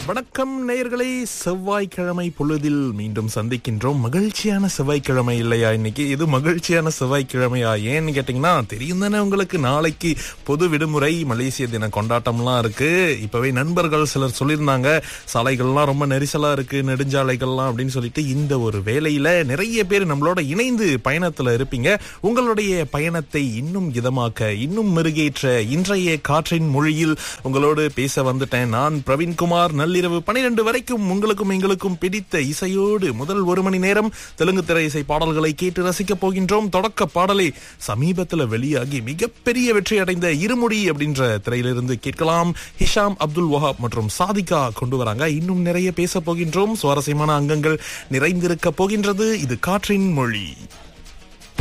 வணக்கம் நேயர்களே செவ்வாய்க்கிழமை பொழுதில் மீண்டும் சந்திக்கின்றோம் மகிழ்ச்சியான செவ்வாய்க்கிழமை இல்லையா இன்னைக்கு இது மகிழ்ச்சியான செவ்வாய்க்கிழமையா ஏன்னு கேட்டீங்கன்னா தெரியும் தானே உங்களுக்கு நாளைக்கு பொது விடுமுறை மலேசிய தின கொண்டாட்டம்லாம் இருக்கு இப்பவே நண்பர்கள் சிலர் சொல்லியிருந்தாங்க சாலைகள்லாம் ரொம்ப நெரிசலா இருக்கு நெடுஞ்சாலைகள்லாம் அப்படின்னு சொல்லிட்டு இந்த ஒரு வேலையில நிறைய பேர் நம்மளோட இணைந்து பயணத்துல இருப்பீங்க உங்களுடைய பயணத்தை இன்னும் இதமாக்க இன்னும் மெருகேற்ற இன்றைய காற்றின் மொழியில் உங்களோடு பேச வந்துட்டேன் நான் பிரவீன்குமார் நள்ளிரவு பனிரெண்டு வரைக்கும் உங்களுக்கும் எங்களுக்கும் பிடித்த இசையோடு முதல் ஒரு மணி நேரம் தெலுங்கு திரை இசை பாடல்களை கேட்டு ரசிக்க போகின்றோம் தொடக்க பாடலை சமீபத்துல வெளியாகி மிகப்பெரிய வெற்றி அடைந்த இருமுடி அப்படின்ற திரையிலிருந்து கேட்கலாம் ஹிஷாம் அப்துல் வஹாப் மற்றும் சாதிகா கொண்டு வராங்க இன்னும் நிறைய பேச போகின்றோம் சுவாரஸ்யமான அங்கங்கள் நிறைந்திருக்க போகின்றது இது காற்றின் மொழி